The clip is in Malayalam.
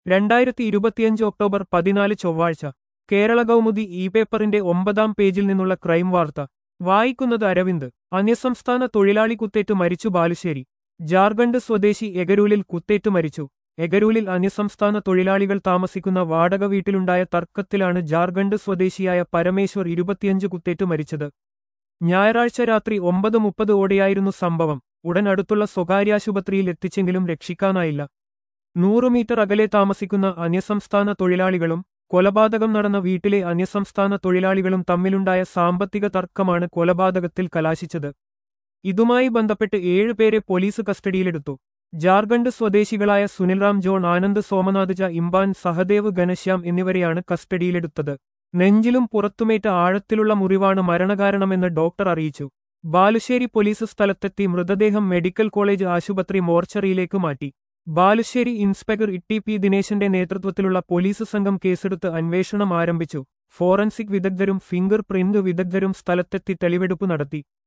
രണ്ടായിരത്തി ഇരുപത്തിയഞ്ച് ഒക്ടോബർ പതിനാല് ചൊവ്വാഴ്ച കേരള കൗമുദി ഇ പേപ്പറിന്റെ ഒമ്പതാം പേജിൽ നിന്നുള്ള ക്രൈം വാർത്ത വായിക്കുന്നത് അരവിന്ദ് അന്യസംസ്ഥാന തൊഴിലാളി കുത്തേറ്റ് മരിച്ചു ബാലുശ്ശേരി ജാർഖണ്ഡ് സ്വദേശി എഗരൂലിൽ കുത്തേറ്റ് മരിച്ചു എഗരൂലിൽ അന്യസംസ്ഥാന തൊഴിലാളികൾ താമസിക്കുന്ന വാടക വീട്ടിലുണ്ടായ തർക്കത്തിലാണ് ജാർഖണ്ഡ് സ്വദേശിയായ പരമേശ്വർ ഇരുപത്തിയഞ്ച് കുത്തേറ്റ് മരിച്ചത് ഞായറാഴ്ച രാത്രി ഒമ്പത് മുപ്പത് ഓടെയായിരുന്നു സംഭവം ഉടൻ അടുത്തുള്ള സ്വകാര്യാശുപത്രിയിൽ എത്തിച്ചെങ്കിലും രക്ഷിക്കാനായില്ല നൂറ് മീറ്റർ അകലെ താമസിക്കുന്ന അന്യസംസ്ഥാന തൊഴിലാളികളും കൊലപാതകം നടന്ന വീട്ടിലെ അന്യസംസ്ഥാന തൊഴിലാളികളും തമ്മിലുണ്ടായ സാമ്പത്തിക തർക്കമാണ് കൊലപാതകത്തിൽ കലാശിച്ചത് ഇതുമായി ബന്ധപ്പെട്ട് ഏഴുപേരെ പോലീസ് കസ്റ്റഡിയിലെടുത്തു ജാർഖണ്ഡ് സ്വദേശികളായ സുനിൽറാം ജോൺ ആനന്ദ് സോമനാഥ് ജ ഇമ്പാൻ സഹദേവ് ഘനശ്യാം എന്നിവരെയാണ് കസ്റ്റഡിയിലെടുത്തത് നെഞ്ചിലും പുറത്തുമേറ്റ ആഴത്തിലുള്ള മുറിവാണ് മരണകാരണമെന്ന് ഡോക്ടർ അറിയിച്ചു ബാലുശ്ശേരി പോലീസ് സ്ഥലത്തെത്തി മൃതദേഹം മെഡിക്കൽ കോളേജ് ആശുപത്രി മോർച്ചറിയിലേക്ക് മാറ്റി Balussery inspector E T P ദിനേശന്റെ നേതൃത്വത്തിലുള്ള പോലീസ് സംഘം കേസെടുത്ത് അന്വേഷണം ആരംഭിച്ചു ഫോറൻസിക് വിദഗ്ധരും ഫിംഗർ പ്രിന്റ് വിദഗ്ധരും സ്ഥലത്തെത്തി തെളിവെടുപ്പ് നടത്തി